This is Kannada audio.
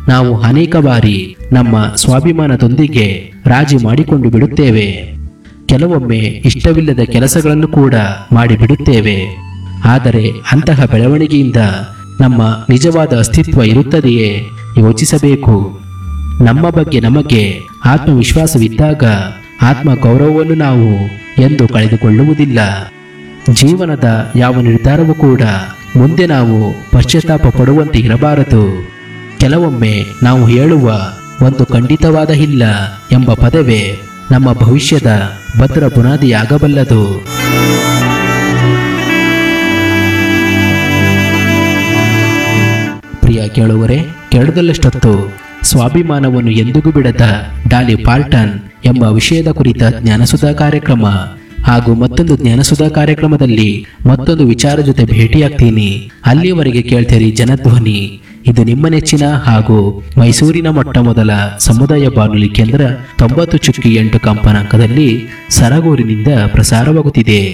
ನಾವು ಅನೇಕ ಬಾರಿ ನಮ್ಮ ಸ್ವಾಭಿಮಾನದೊಂದಿಗೆ ರಾಜಿ ಮಾಡಿಕೊಂಡು ಬಿಡುತ್ತೇವೆ ಕೆಲವೊಮ್ಮೆ ಇಷ್ಟವಿಲ್ಲದ ಕೆಲಸಗಳನ್ನು ಕೂಡ ಮಾಡಿಬಿಡುತ್ತೇವೆ ಆದರೆ ಅಂತಹ ಬೆಳವಣಿಗೆಯಿಂದ ನಮ್ಮ ನಿಜವಾದ ಅಸ್ತಿತ್ವ ಇರುತ್ತದೆಯೇ ಯೋಚಿಸಬೇಕು ನಮ್ಮ ಬಗ್ಗೆ ನಮಗೆ ಆತ್ಮವಿಶ್ವಾಸವಿದ್ದಾಗ ಆತ್ಮ ಗೌರವವನ್ನು ನಾವು ಎಂದು ಕಳೆದುಕೊಳ್ಳುವುದಿಲ್ಲ ಜೀವನದ ಯಾವ ನಿರ್ಧಾರವೂ ಕೂಡ ಮುಂದೆ ನಾವು ಪಶ್ಚಾತ್ತಾಪ ಪಡುವಂತೆ ಇರಬಾರದು ಕೆಲವೊಮ್ಮೆ ನಾವು ಹೇಳುವ ಒಂದು ಖಂಡಿತವಾದ ಇಲ್ಲ ಎಂಬ ಪದವೇ ನಮ್ಮ ಭವಿಷ್ಯದ ಭದ್ರ ಬುನಾದಿಯಾಗಬಲ್ಲದು ಪ್ರಿಯ ಕೇಳುವರೆ ಕೆಳದಲ್ಲಷ್ಟೊತ್ತು ಸ್ವಾಭಿಮಾನವನ್ನು ಎಂದಿಗೂ ಬಿಡದ ಡಾಲಿ ಪಾಲ್ಟನ್ ಎಂಬ ವಿಷಯದ ಕುರಿತ ಜ್ಞಾನಸುಧಾ ಕಾರ್ಯಕ್ರಮ ಹಾಗೂ ಮತ್ತೊಂದು ಜ್ಞಾನಸುಧಾ ಕಾರ್ಯಕ್ರಮದಲ್ಲಿ ಮತ್ತೊಂದು ವಿಚಾರ ಜೊತೆ ಭೇಟಿಯಾಗ್ತೀನಿ ಅಲ್ಲಿಯವರೆಗೆ ಕೇಳ್ತೀರಿ ಜನಧ್ವನಿ ಇದು ನಿಮ್ಮ ನೆಚ್ಚಿನ ಹಾಗೂ ಮೈಸೂರಿನ ಮೊಟ್ಟ ಮೊದಲ ಸಮುದಾಯ ಬಾನುಲಿ ಕೇಂದ್ರ ತೊಂಬತ್ತು ಚುಕ್ಕಿ ಎಂಟು ಕಂಪನಾಂಕದಲ್ಲಿ ಸರಗೂರಿನಿಂದ ಪ್ರಸಾರವಾಗುತ್ತಿದೆ